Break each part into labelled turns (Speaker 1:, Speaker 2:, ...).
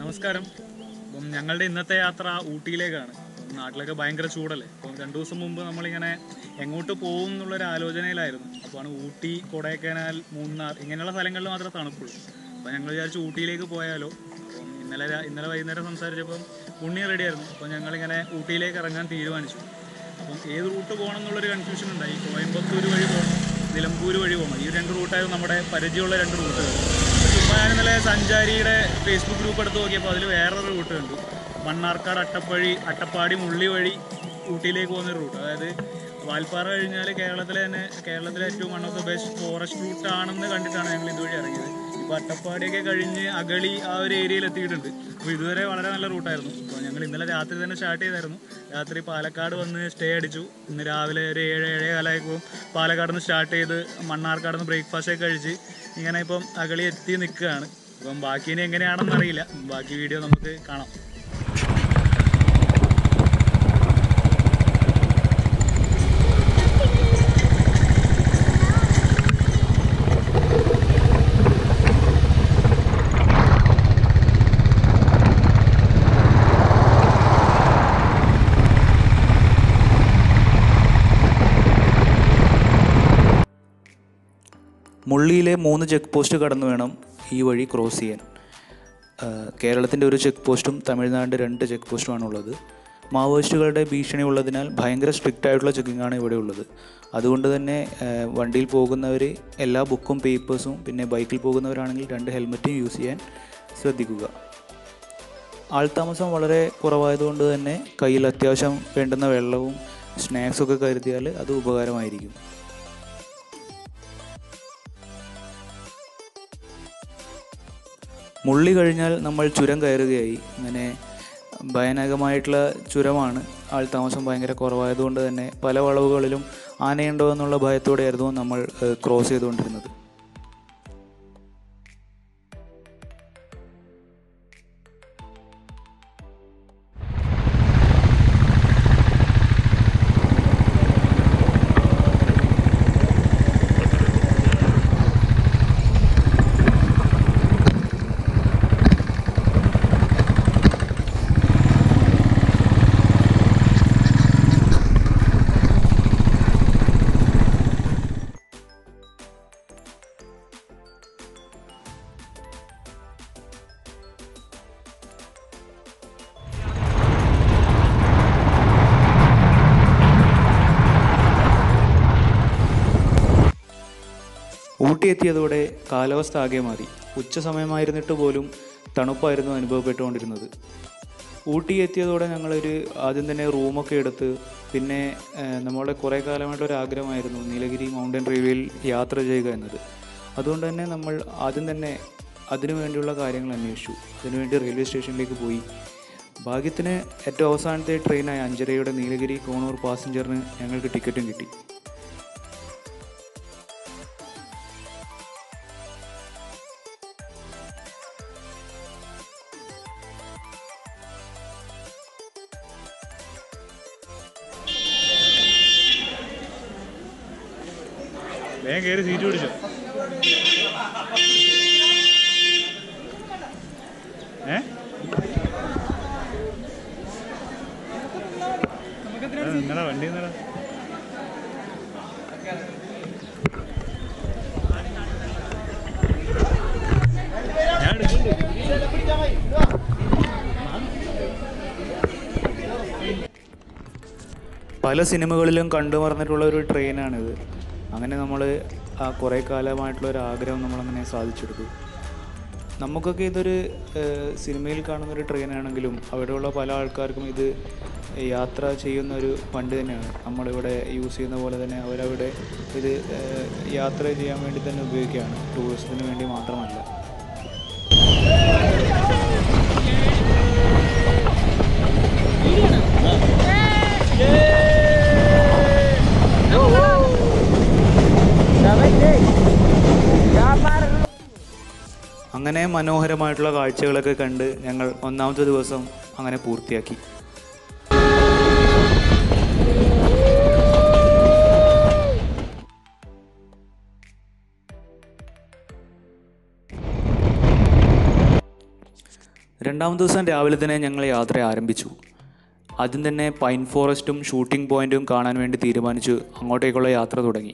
Speaker 1: നമസ്കാരം അപ്പം ഞങ്ങളുടെ ഇന്നത്തെ യാത്ര ഊട്ടിയിലേക്കാണ് അപ്പം നാട്ടിലൊക്കെ ഭയങ്കര ചൂടല്ലേ അപ്പം രണ്ടു ദിവസം മുമ്പ് നമ്മളിങ്ങനെ എങ്ങോട്ട് പോകും എന്നുള്ളൊരു ആലോചനയിലായിരുന്നു അപ്പോൾ ഊട്ടി കൊടൈക്കനാൽ മൂന്നാർ ഇങ്ങനെയുള്ള സ്ഥലങ്ങളിൽ മാത്രമേ തണുപ്പുള്ളൂ അപ്പോൾ ഞങ്ങൾ വിചാരിച്ചു ഊട്ടിയിലേക്ക് പോയാലോ അപ്പം ഇന്നലെ രാ- ഇന്നലെ വൈകുന്നേരം സംസാരിച്ചപ്പം ഉണ്ണി റെഡി ആയിരുന്നു അപ്പോൾ ഞങ്ങളിങ്ങനെ ഊട്ടിയിലേക്ക് ഇറങ്ങാൻ തീരുമാനിച്ചു അപ്പം ഏത് റൂട്ട് പോകണം എന്നുള്ളൊരു കൺഫ്യൂഷൻ ഉണ്ടായി കോയമ്പത്തൂർ വഴി പോകണം നിലമ്പൂർ വഴി പോകണം ഈ രണ്ട് റൂട്ടായിരുന്നു നമ്മുടെ പരിചയമുള്ള രണ്ട് റൂട്ടുകൾ ചുമ്മാ ഞാൻ ഇന്നലെ സഞ്ചാരിയുടെ ഫേസ്ബുക്ക് ഗ്രൂപ്പ് എടുത്ത് നോക്കിയപ്പോൾ അതിൽ വേറൊരു റൂട്ട് കണ്ടു മണ്ണാർക്കാട് അട്ടപ്പഴി അട്ടപ്പാടി മുള്ളി വഴി ഊട്ടിയിലേക്ക് പോകുന്ന ഒരു റൂട്ട് അതായത് വാൽപ്പാറ കഴിഞ്ഞാൽ കേരളത്തിലെ തന്നെ കേരളത്തിലെ ഏറ്റവും one of the best forest route ആണെന്ന് കണ്ടിട്ടാണ് ഞങ്ങൾ ഇതുവഴി ഇറങ്ങിയത് ഇപ്പോൾ അട്ടപ്പാടിയൊക്കെ കഴിഞ്ഞ് അഗളി ആ ഒരു ഏരിയയിൽ എത്തിയിട്ടുണ്ട് അപ്പോൾ ഇതുവരെ വളരെ നല്ല റൂട്ടായിരുന്നു അപ്പോൾ ഞങ്ങൾ ഇന്നലെ രാത്രി തന്നെ സ്റ്റാർട്ട് ചെയ്തായിരുന്നു രാത്രി പാലക്കാട് വന്ന് സ്റ്റേ അടിച്ചു ഇന്ന് രാവിലെ ഒരു ഏഴ് ഏഴേ കാലമായപ്പോൾ പാലക്കാട് നിന്ന് സ്റ്റാർട്ട് ചെയ്ത് മണ്ണാർക്കാട് നിന്ന് ബ്രേക്ക്ഫാസ്റ്റ് ഒക്കെ കഴിച്ച് ഇങ്ങനെ ഇപ്പം അഗളി എത്തി നിൽക്കുകയാണ് ഇപ്പം ബാക്കി ഇനി എങ്ങനെയാണെന്ന് അറിയില്ല ബാക്കി വീഡിയോ നമുക്ക് കാണാം
Speaker 2: മുള്ളിയിലെ മൂന്ന് ചെക്ക് പോസ്റ്റ് കടന്നു വേണം ഈ വഴി ക്രോസ് ചെയ്യാൻ കേരളത്തിൻ്റെ ഒരു ചെക്ക് പോസ്റ്റും തമിഴ്നാടിൻ്റെ രണ്ട് ചെക്ക് പോസ്റ്റുമാണ് ഉള്ളത് മാവോയിസ്റ്റുകളുടെ ഭീഷണി ഉള്ളതിനാൽ ഭയങ്കര സ്ട്രിക്റ്റ് ആയിട്ടുള്ള ചെക്കിംഗ് ആണ് ഇവിടെ ഉള്ളത് അതുകൊണ്ട് തന്നെ ആ, വണ്ടിയിൽ പോകുന്നവർ എല്ലാ ബുക്കും പേപ്പേഴ്സും പിന്നെ ബൈക്കിൽ പോകുന്നവരാണെങ്കിൽ രണ്ട് ഹെൽമറ്റും യൂസ് ചെയ്യാൻ ശ്രദ്ധിക്കുക ആൾതാമസം വളരെ കുറവായതുകൊണ്ട് തന്നെ കയ്യിൽ അത്യാവശ്യം വേണ്ടുന്ന വെള്ളവും സ്നാക്സൊക്കെ കരുതിയാൽ അത് ഉപകാരമായിരിക്കും മുള്ളി കഴിഞ്ഞാൽ നമ്മൾ ചുരം കയറുകയായി അങ്ങനെ ഭയാനകമായിട്ടുള്ള ചുരമാണ് ആൾ താമസം ഭയങ്കര കുറവായതുകൊണ്ട് തന്നെ പല വളവുകളിലും ആനയുണ്ടോ എന്നുള്ള ഭയത്തോടെയായിരുന്നു നമ്മൾ ഏഹ്, ക്രോസ് ചെയ്തുകൊണ്ടിരുന്നത് ഊട്ടി എത്തിയതോടെ കാലാവസ്ഥ ആകെ മാറി ഉച്ച സമയമായിരുന്നിട്ട് പോലും തണുപ്പായിരുന്നു അനുഭവപ്പെട്ടുകൊണ്ടിരുന്നത് ഊട്ടി എത്തിയതോടെ ഞങ്ങളൊരു ആദ്യം തന്നെ റൂമൊക്കെ എടുത്ത് പിന്നെ ഏഹ്, നമ്മളുടെ കുറേ കാലമായിട്ടൊരു ആഗ്രഹമായിരുന്നു നീലഗിരി മൗണ്ടൻ റെയിൽവേയിൽ യാത്ര ചെയ്യുക എന്നത് അതുകൊണ്ട് തന്നെ നമ്മൾ ആദ്യം തന്നെ അതിനു വേണ്ടിയുള്ള കാര്യങ്ങൾ അന്വേഷിച്ചു അതിനുവേണ്ടി റെയിൽവേ സ്റ്റേഷനിലേക്ക് പോയി ഭാഗ്യത്തിന് ഏറ്റവും അവസാനത്തെ ട്രെയിനായ അഞ്ചരയുടെ നീലഗിരി കോണൂർ പാസഞ്ചറിന് ഞങ്ങൾക്ക് ടിക്കറ്റും കിട്ടി
Speaker 1: വേഗം കയറി സീറ്റ് പിടിച്ചോ ഏ നിങ്ങളെ വണ്ടി നിന്നടാ ഞാൻ എടുക്കുന്നുണ്ട്
Speaker 2: പല സിനിമകളിലും കണ്ടുമറന്നിട്ടുള്ള ഒരു ട്രെയിനാണിത് അങ്ങനെ നമ്മൾ ആ കുറേ കാലമായിട്ടുള്ള ഒരു ആഗ്രഹം നമ്മളങ്ങനെ സാധിച്ചെടുത്തു നമുക്കൊക്കെ ഇതൊരു ഏഹ്, സിനിമയിൽ കാണുന്ന ഒരു ട്രെയിനാണെങ്കിലും അവിടെയുള്ള പല ആൾക്കാർക്കും ഇത് യാത്ര ചെയ്യുന്ന ഒരു വണ്ടി തന്നെയാണ് നമ്മളിവിടെ യൂസ് ചെയ്യുന്ന പോലെ തന്നെ അവരവിടെ ഇത് ഏഹ്, യാത്ര ചെയ്യാൻ വേണ്ടി തന്നെ ഉപയോഗിക്കുകയാണ് ടൂറിസത്തിന് വേണ്ടി മാത്രമല്ല അങ്ങനെ മനോഹരമായിട്ടുള്ള കാഴ്ചകളൊക്കെ കണ്ട് ഞങ്ങൾ ഒന്നാമത്തെ ദിവസം അങ്ങനെ പൂർത്തിയാക്കി രണ്ടാമത്തെ ദിവസം രാവിലെ തന്നെ ഞങ്ങൾ യാത്ര ആരംഭിച്ചു ആദ്യം തന്നെ പൈൻ ഫോറസ്റ്റും ഷൂട്ടിംഗ് പോയിന്റും കാണാൻ വേണ്ടി തീരുമാനിച്ചു അങ്ങോട്ടേക്കുള്ള യാത്ര തുടങ്ങി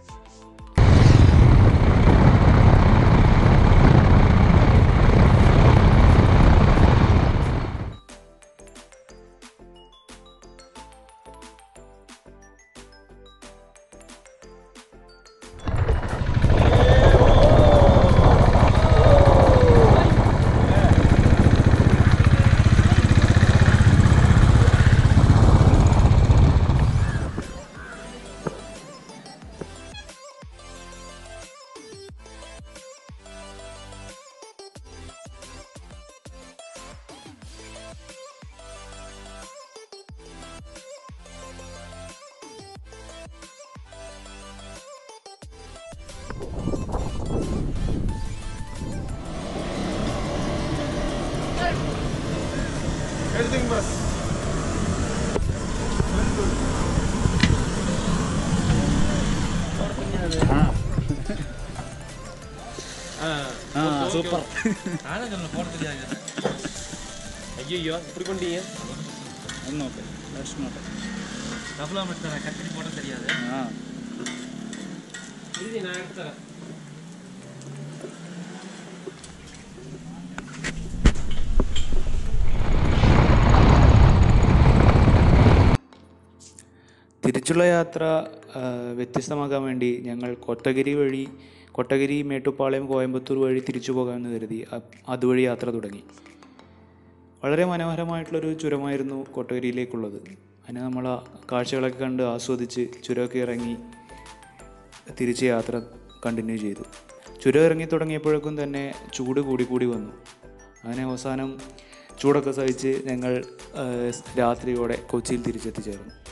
Speaker 1: சூப்பர்
Speaker 3: ஐயோ இப்படி கொண்டீங்க
Speaker 1: നോക്കെ നോക്കെ
Speaker 3: டபுளா மட்டும் கட்டி போட தெரியாது
Speaker 1: ആ
Speaker 3: இது நான் எடுத்துறேன்
Speaker 2: തിരിച്ചുള്ള യാത്ര ആ, വ്യത്യസ്തമാക്കാൻ വേണ്ടി ഞങ്ങൾ കൊട്ടഗിരി വഴി കൊട്ടഗിരി മേട്ടുപ്പാളയം കോയമ്പത്തൂർ വഴി തിരിച്ചു പോകാമെന്ന് കരുതി അ- അതുവഴി യാത്ര തുടങ്ങി വളരെ മനോഹരമായിട്ടുള്ളൊരു ചുരമായിരുന്നു കൊട്ടഗിരിയിലേക്കുള്ളത് അതിന് നമ്മൾ ആ കാഴ്ചകളൊക്കെ കണ്ട് ആസ്വദിച്ച് ചുരമൊക്കെ ഇറങ്ങി തിരിച്ച് യാത്ര കണ്ടിന്യൂ ചെയ്തു ചുരം ഇറങ്ങി തുടങ്ങിയപ്പോഴേക്കും തന്നെ ചൂട് കൂടി കൂടി വന്നു അങ്ങനെ അവസാനം ചൂടൊക്കെ സഹിച്ച് ഞങ്ങൾ ആ, രാത്രിയോടെ കൊച്ചിയിൽ തിരിച്ചെത്തിച്ചേർന്നു